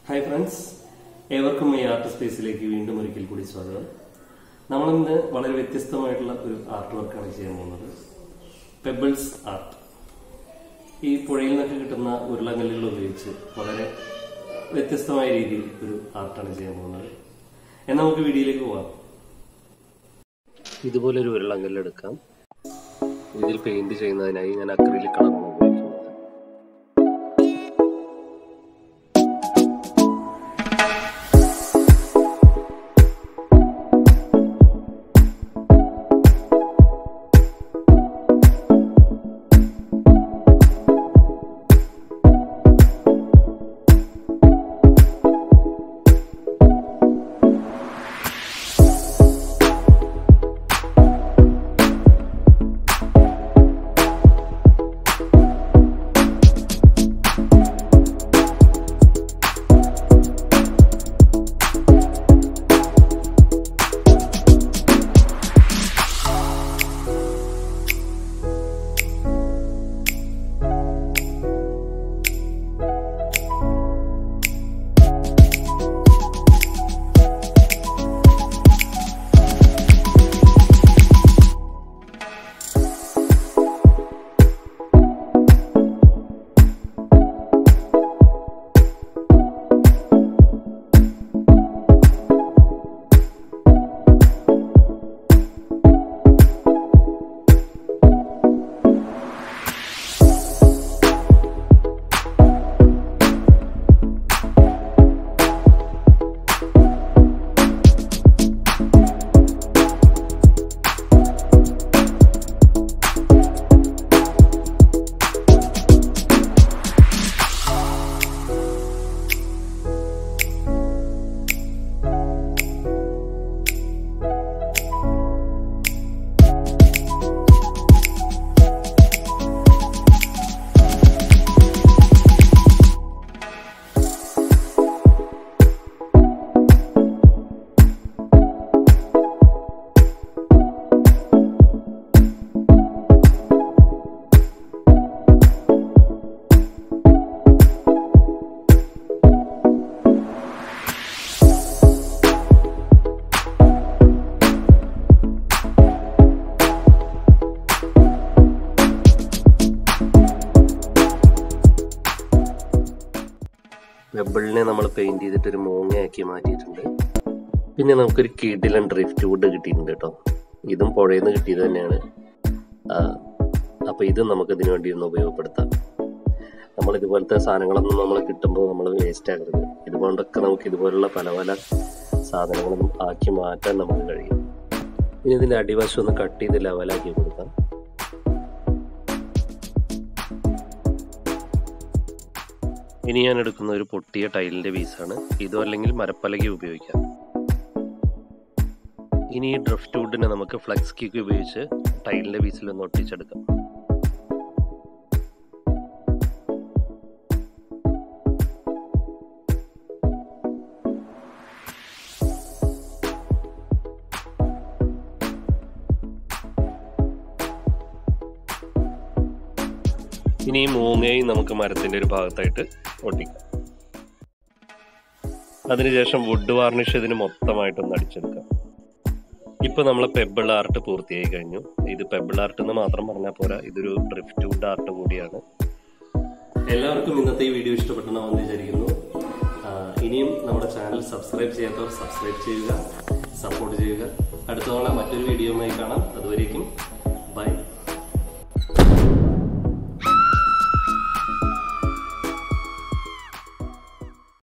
hi friends ഏവർക്കും ഈ art സ്പേസിലേക്ക് വീണ്ടും ഒരിക്കൽ കൂടി സ്വാഗതം നമ്മളിന്ന് വളരെ വ്യത്യസ്തമായിട്ടുള്ള ഒരു ആർട്ട് വർക്കാണ് ചെയ്യാൻ പോകുന്നത് പെബിൾസ് ആർട്ട് ഈ പുഴയിൽ നിന്നൊക്കെ കിട്ടുന്ന ഉരുളങ്കല്ലുകൾ ഉപയോഗിച്ച് വളരെ വ്യത്യസ്തമായ രീതിയിൽ ഒരു ആർട്ടാണ് ചെയ്യാൻ പോകുന്നത് എന്നാൽ നമുക്ക് വീഡിയോയിലേക്ക് പോവാം ഇതുപോലെ ഒരു ഉരുളങ്കല്ല് എടുക്കാം ഇതിൽ പെയിന്റ് ചെയ്യുന്നതിനായി ഞാൻ അക്രിലിക് കളറാണ് ഉപയോഗിക്കുന്നത് വെബിളിനെ നമ്മൾ പെയിന്റ് ചെയ്തിട്ട് ഒരു മൂങ്ങയാക്കി മാറ്റിയിട്ടുണ്ട് പിന്നെ നമുക്കൊരു കിടിലൻ ഡ്രിഫ്റ്റ് വുഡ് കിട്ടിയിട്ടുണ്ട് കേട്ടോ ഇതും പുഴയിൽ നിന്ന് കിട്ടിയത് തന്നെയാണ് ആ, അപ്പൊ ഇത് നമുക്ക് ഇതിനു വേണ്ടി ഒന്ന് ഉപയോഗപ്പെടുത്താം നമ്മൾ ഇതുപോലത്തെ സാധനങ്ങളൊന്നും നമ്മൾ കിട്ടുമ്പോൾ നമ്മൾ വേസ്റ്റ് ആക്കരുത് ഇതുകൊണ്ടൊക്കെ നമുക്ക് ഇതുപോലുള്ള പല പല സാധനങ്ങളും ആക്കി മാറ്റാൻ നമുക്ക് കഴിയും ഇനി ഇതിന്റെ അടിവശം ഒന്ന് കട്ട് ചെയ്ത് ലെവലാക്കി കൊടുക്കാം ഇനി ഞാൻ എടുക്കുന്ന ഒരു പൊട്ടിയ ടൈലിന്റെ പീസാണ് ഇതോ അല്ലെങ്കിൽ മരപ്പലക ഉപയോഗിക്കാം ഇനി ഈ ഡ്രിഫ്റ്റ് വുഡിനെ നമുക്ക് ഫ്ലെക്സ് കിക്ക് ഉപയോഗിച്ച് ടൈലിന്റെ പീസിൽ ഒന്ന് ഒട്ടിച്ചെടുക്കാം ഇനി ഈ മൂങ്ങയും നമുക്ക് മരത്തിന്റെ ഒരു ഭാഗത്തായിട്ട് ഒട്ടിക്കാം അതിനുശേഷം വുഡ് വാർണിഷ് ഇതിന് മൊത്തമായിട്ടൊന്ന് അടിച്ചെടുക്കാം ഇപ്പൊ നമ്മളെ പെബിൾ ആർട്ട് പൂർത്തിയായി കഴിഞ്ഞു ഇത് പെബിൾ ആർട്ട് എന്ന് മാത്രം പറഞ്ഞാൽ പോരാ ഇതൊരു ഡ്രിഫ്റ്റ് വുഡ് ആർട്ട് കൂടിയാണ് എല്ലാവർക്കും ഇന്നത്തെ ഈ വീഡിയോ ഇഷ്ടപ്പെട്ടെന്ന് വിചാരിക്കുന്നു ആ, ഇനിയും നമ്മുടെ ചാനൽ സബ്സ്ക്രൈബ് ചെയ്യാത്തവർ സബ്സ്ക്രൈബ് ചെയ്യുക സപ്പോർട്ട് ചെയ്യുക അടുത്ത തവണ മറ്റൊരു വീഡിയോയുമായി കാണാം അതുവരേക്കും ബൈ